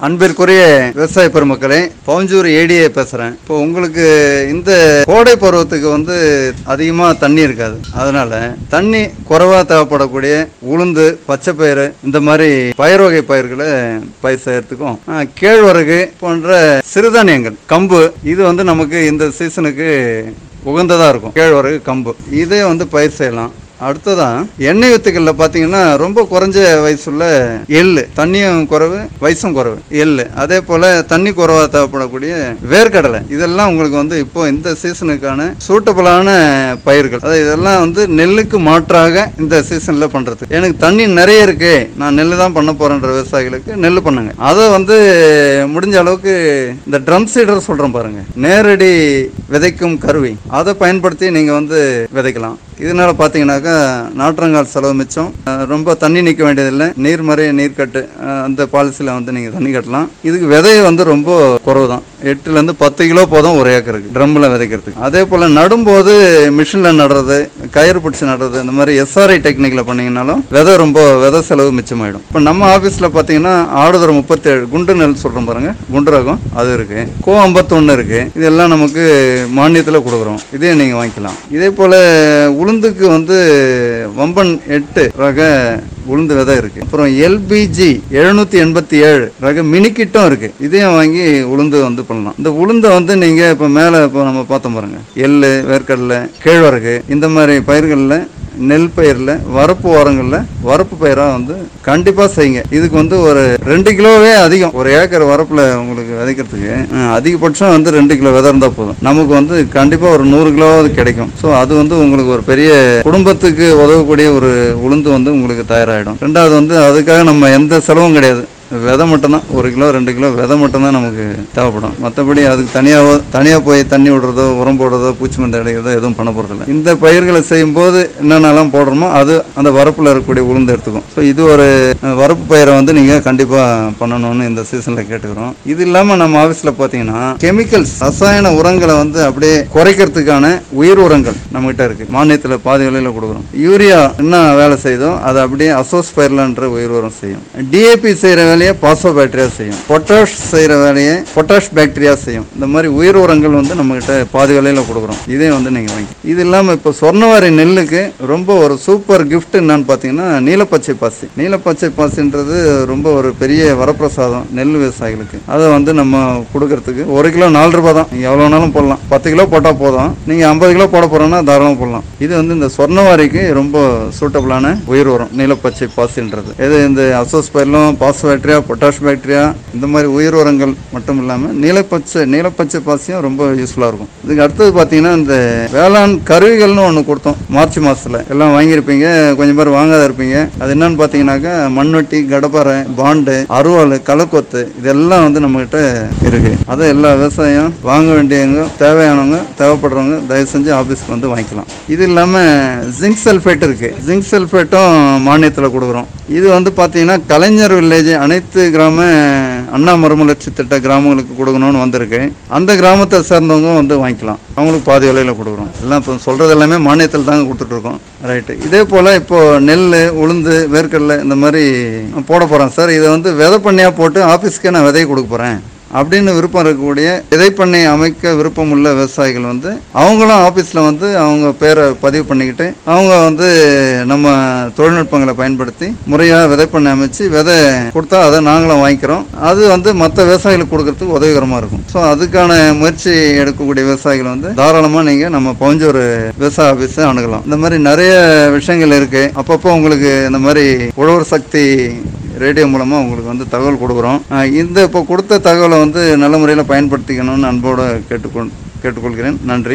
அன்பிற்குரிய விவசாய பெருமக்களே பவுஞ்சூர் ஏடிஏ பேசுறேன் இப்போ உங்களுக்கு இந்த கோடை பருவத்துக்கு வந்து அதிகமா தண்ணி இருக்காது அதனால தண்ணி குறைவா தேவைப்படக்கூடிய உளுந்து பச்சை பயிறு இந்த மாதிரி பயிர் வகை பயிர்களை பயிர் செய்யறதுக்கும் ஆ, கேழ்வரகு போன்ற சிறுதானியங்கள் கம்பு இது வந்து நமக்கு இந்த சீசனுக்கு உகந்ததா இருக்கும் கேழ்வரகு கம்பு இதே வந்து பயிர் செய்யலாம் அடுத்ததான் எண்ணெய் வித்துக்கள்ல பாத்தீங்கன்னா ரொம்ப குறைஞ்ச வயசுள்ள எள்ளு தண்ணியும் குறைவு வயசும் குறைவு எள்ளு அதே போல தண்ணி குறைவா தேவைப்படக்கூடிய வேர்க்கடலை இதெல்லாம் உங்களுக்கு வந்து இப்போ இந்த சீசனுக்கான சூட்டபிளான பயிர்கள் அதாவது இதெல்லாம் வந்து நெல்லுக்கு மாற்றாக இந்த சீசன்ல பண்றது எனக்கு தண்ணி நிறைய இருக்கு நான் நெல் தான் பண்ண போறேன்ற விவசாயிகளுக்கு நெல் பண்ணுங்க அதை வந்து முடிஞ்ச அளவுக்கு இந்த ட்ரம் சீடர் சொல்றேன் பாருங்க நேரடி விதைக்கும் கருவி அதை பயன்படுத்தி நீங்க வந்து விதைக்கலாம் இதனால பாத்தீங்கன்னாக்கா நாற்றங்கால் செலவு மிச்சம் அஹ் ரொம்ப தண்ணி நிற்க வேண்டியதில்லை நீர்மறை நீர்க்கட்டு அஹ் அந்த பாலிசியில் வந்து நீங்கள் தண்ணி கட்டலாம் இதுக்கு விதை வந்து ரொம்ப குறைவு தான் எட்டுலேருந்து பத்து கிலோ போதும் ஒரு ஏக்கருக்கு ட்ரம்மில் விதைக்கிறதுக்கு அதே போல் நடும்போது மிஷினில் நடுறது கயிறு பிடிச்சி நடுறது இந்த மாதிரி எஸ்ஆர்ஐ டெக்னிக்கில் பண்ணீங்கன்னாலும் விதை ரொம்ப விதை செலவு மிச்சமாயிடும் இப்போ நம்ம ஆஃபீஸில் பார்த்தீங்கன்னா ஆடுதுறை முப்பத்தேழு குண்டு நெல் சொல்கிறோம் பாருங்க குண்டு ரகம் அது இருக்கு கோ ஐம்பத்தொன்று இருக்கு இதெல்லாம் நமக்கு மானியத்தில் கொடுக்குறோம் இதே நீங்கள் வாங்கிக்கலாம் இதே போல் உளுந்துக்கு வந்து வம்பன் எட்டு ரக உளுந்து விதை இருக்கு அப்புறம் எல்பிஜி எழுநூத்தி எண்பத்தி ஏழு ரக மினிக்கிட்டும் இருக்கு இதையும் வாங்கி உளுந்து வந்து பண்ணலாம் இந்த உளுந்தை வந்து நீங்க இப்ப மேல இப்போ நம்ம பார்த்தோம் பாருங்க எள்ளு வேர்க்கடலை கேழ்வரகு இந்த மாதிரி பயிர்கள்ல நெல் பயிரில் வரப்பு ஓரங்களில் வரப்பு பயிராக வந்து கண்டிப்பாக செய்யுங்க இதுக்கு வந்து ஒரு ரெண்டு கிலோவே அதிகம் ஒரு ஏக்கர் வரப்பில் உங்களுக்கு விதைக்கிறதுக்கு அஹ், அதிகபட்சம் வந்து ரெண்டு கிலோ விதை இருந்தால் போதும் நமக்கு வந்து கண்டிப்பாக ஒரு நூறு கிலோவாவது கிடைக்கும் ஸோ அது வந்து உங்களுக்கு ஒரு பெரிய குடும்பத்துக்கு உதவக்கூடிய ஒரு உளுந்து வந்து உங்களுக்கு தயாராகிடும் ரெண்டாவது வந்து அதுக்காக நம்ம எந்த செலவும் கிடையாது விதை மட்டும்தான் ஒரு கிலோ ரெண்டு கிலோ விதை மட்டும்தான் நமக்கு தேவைப்படும் மற்றபடி அதுக்கு தனியாக தனியாக போய் தண்ணி விடுறதோ உரம் போடுறதோ பூச்சி மருந்து அடைக்கிறதோ எதுவும் பண்ண போகிறதில்ல இந்த பயிர்களை செய்யும்போது என்னென்னலாம் போடுறோமோ அது அந்த வரப்பில் இருக்கக்கூடிய உளுந்து எடுத்துக்கும் ஸோ இது ஒரு அஹ், வரப்பு பயிரை வந்து நீங்கள் கண்டிப்பாக பண்ணணும்னு இந்த சீசனில் கேட்டுக்கிறோம் இது இல்லாமல் நம்ம ஆஃபீஸில் பார்த்தீங்கன்னா கெமிக்கல்ஸ் ரசாயன உரங்களை வந்து அப்படியே குறைக்கிறதுக்கான உயிர் உரங்கள் நம்மகிட்ட இருக்கு மானியத்தில் பாதி விலையில் கொடுக்குறோம் யூரியா என்ன வேலை செய்தோ அதை அப்படியே அசோஸ் பயிர்லன்ற உயிர் உரம் செய்யும் டிஏபி செய்கிற வேலையை பாசோ பாக்டீரியா செய்யும் பொட்டாஷ் செய்கிற வேலையை பொட்டாஷ் பாக்டீரியா செய்யும் இந்த மாதிரி உயிர் உரங்கள் வந்து நம்மகிட்ட பாதி விலையில் கொடுக்குறோம் இதே வந்து நீங்கள் வாங்கி இது இல்லாமல் இப்போ சொர்ணவாரி நெல்லுக்கு ரொம்ப ஒரு சூப்பர் gift என்னன்னு பார்த்தீங்கன்னா நீலப்பச்சை பாசி நீலப்பச்சை பாசின்றது ரொம்ப ஒரு பெரிய வரப்பிரசாதம் நெல் விவசாயிகளுக்கு அதை வந்து நம்ம கொடுக்கறதுக்கு ஒரு கிலோ நாலு ரூபாய் தான் நீங்கள் எவ்வளோ வேணாலும் போடலாம் பத்து கிலோ போட்டால் போதும் நீங்கள் ஐம்பது கிலோ போட போகிறோன்னா தாராளமாக போடலாம் இது வந்து இந்த சொர்ணவாரிக்கு ரொம்ப சூட்டபிளான உயிர் உரம் நீலப்பச்சை பாசின்றது இது இந்த அசோஸ் பயிலும் பாஸ் பாக்டீரியா பொட்டாஷ் பாக்டீரியா இந்த மாதிரி உயிர் உரங்கள் மட்டும் இல்லாமல் நீலப்பச்சை நீலப்பச்சை பாசியும் ரொம்ப யூஸ்ஃபுல்லாக இருக்கும் இதுக்கு அடுத்தது பார்த்தீங்கன்னா இந்த வேளாண் கருவிகள்னு ஒன்று கொடுத்தோம் மார்ச் மாதத்தில் எல்லாம் வாங்கியிருப்பீங்க கொஞ்சம் பேர் வாங்காத இருப்பீங்க அது என்னன்னு பார்த்தீங்கன்னாக்கா மண்வெட்டி கடப்பாறை பாண்டு அருவாள் கலக்கொத்து இதெல்லாம் வந்து நம்மகிட்ட இருக்கு அதை எல்லா விவசாயம் வாங்க வேண்டியவங்க தேவையானவங்க தேவைப்படுறவங்க தயவு செஞ்சு ஆஃபீஸ்க்கு வந்து வாங்கிக்கலாம் இது இல்லாமல் ஜிங்க் சல்ஃபேட் இருக்கு ஜிங்க் சல்ஃபேட்டும் மானியத்தில் கொடுக்குறோம் இது வந்து பார்த்தீங்கன்னா கலைஞர் வில்லேஜ் அனைத்து கிராம அண்ணா மறுமலர்ச்சி திட்ட கிராமங்களுக்கு கொடுக்கணும்னு வந்திருக்கு அந்த கிராமத்தை சேர்ந்தவங்க வந்து வாங்கிக்கலாம் அவங்களுக்கு பாதி விலையில் கொடுக்குறோம் எல்லாம் இப்போ சொல்கிறது எல்லாமே மானியத்தில் தாங்க கொடுத்துட்ருக்கோம் ரைட்டு இதே போல் இப்போ நெல் உளுந்து வேர்க்கடலை இந்த மாதிரி போட போகிறேன் சார் இதை வந்து விதை பண்ணியாக போட்டு ஆஃபீஸ்க்கே நான் விதையை கொடுக்க போகிறேன் அப்படின்னு விருப்பம் இருக்கக்கூடிய விதைப்பண்ணை அமைக்க விருப்பம் உள்ள விவசாயிகள் வந்து அவங்களும் ஆஃபீஸில் வந்து அவங்க பேரை பதிவு பண்ணிக்கிட்டு அவங்க வந்து நம்ம தொழில்நுட்பங்களை பயன்படுத்தி முறையாக விதைப்பண்ணை அமைச்சு விதை கொடுத்தா அதை நாங்களும் வாங்கிக்கிறோம் அது வந்து மற்ற விவசாயிகளுக்கு கொடுக்கறதுக்கு உதவிகரமாக இருக்கும் ஸோ அதுக்கான முயற்சி எடுக்கக்கூடிய விவசாயிகள் வந்து தாராளமாக நீங்கள் நம்ம பவுஞ்சூர் விவசாய ஆஃபீஸை அணுகலாம் இந்த மாதிரி நிறைய விஷயங்கள் இருக்குது அப்பப்போ உங்களுக்கு இந்த மாதிரி உழவர் சக்தி ரேடியோ மூலமாக உங்களுக்கு வந்து தகவல் கொடுக்குறோம் அஹ் இந்த இப்போ கொடுத்த தகவலை வந்து நல்ல முறையில் பயன்படுத்திக்கணும்னு அன்போடு கேட்டுக்கொள் கேட்டுக்கொள்கிறேன் நன்றி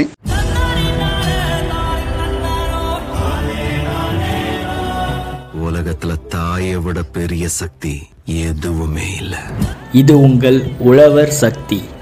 உலகத்துல தாயை விட பெரிய சக்தி எதுவுமே இல்லை இது உங்கள் உழவர் சக்தி